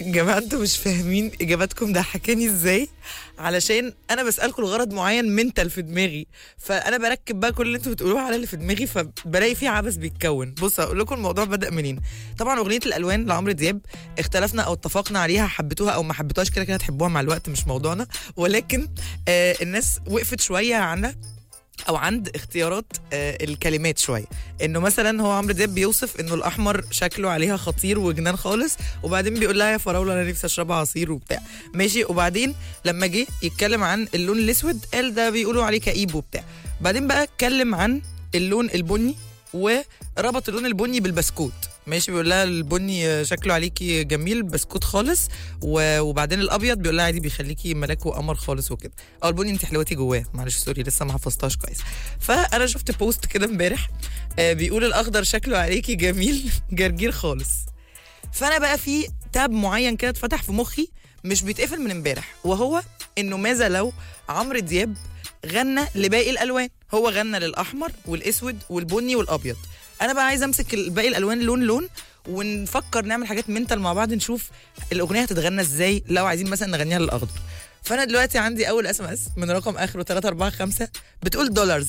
جماعة انتوا مش فاهمين اجاباتكم ضحكاني ازاي علشان انا بسألكم لغرض معين منتال في دماغي فانا بركب بقى كل اللي انتوا بتقولوه على اللي في دماغي فبلاقي فيه عبث بيتكون بص اقول لكم الموضوع بدأ منين طبعا اغنية الالوان لعمرو دياب اختلفنا او اتفقنا عليها حبيتوها او ما حبيتوهاش كده كده هتحبوها مع الوقت مش موضوعنا ولكن آه الناس وقفت شوية عنها او عند اختيارات آه الكلمات شويه انه مثلا هو عمرو دياب بيوصف انه الاحمر شكله عليها خطير وجنان خالص وبعدين بيقول لها يا فراوله انا نفسي اشرب عصير وبتاع ماشي وبعدين لما جه يتكلم عن اللون الاسود قال ده بيقولوا عليه كئيب وبتاع بعدين بقى اتكلم عن اللون البني وربط اللون البني بالبسكوت ماشي بيقول لها البني شكله عليكي جميل بسكوت خالص و- وبعدين الابيض بيقول لها عادي بيخليكي ملاك وقمر خالص وكده اه البني انت حلوتي جواه معلش سوري لسه ما حفظتهاش كويس فانا شفت بوست كده امبارح آه، بيقول الاخضر شكله عليكي جميل جرجير خالص فانا بقى في تاب معين كده اتفتح في مخي مش بيتقفل من امبارح وهو انه ماذا لو عمرو دياب غنى لباقي الالوان هو غنى للاحمر والاسود والبني والابيض انا بقى عايزه امسك باقي الالوان لون لون ونفكر نعمل حاجات منتال مع بعض نشوف الاغنيه هتتغنى ازاي لو عايزين مثلا نغنيها للاخضر فانا دلوقتي عندي اول اس ام اس من رقم اخره 345 بتقول دولارز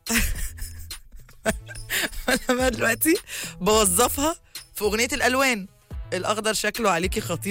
فانا بقى دلوقتي بوظفها في اغنيه الالوان الاخضر شكله عليكي خطير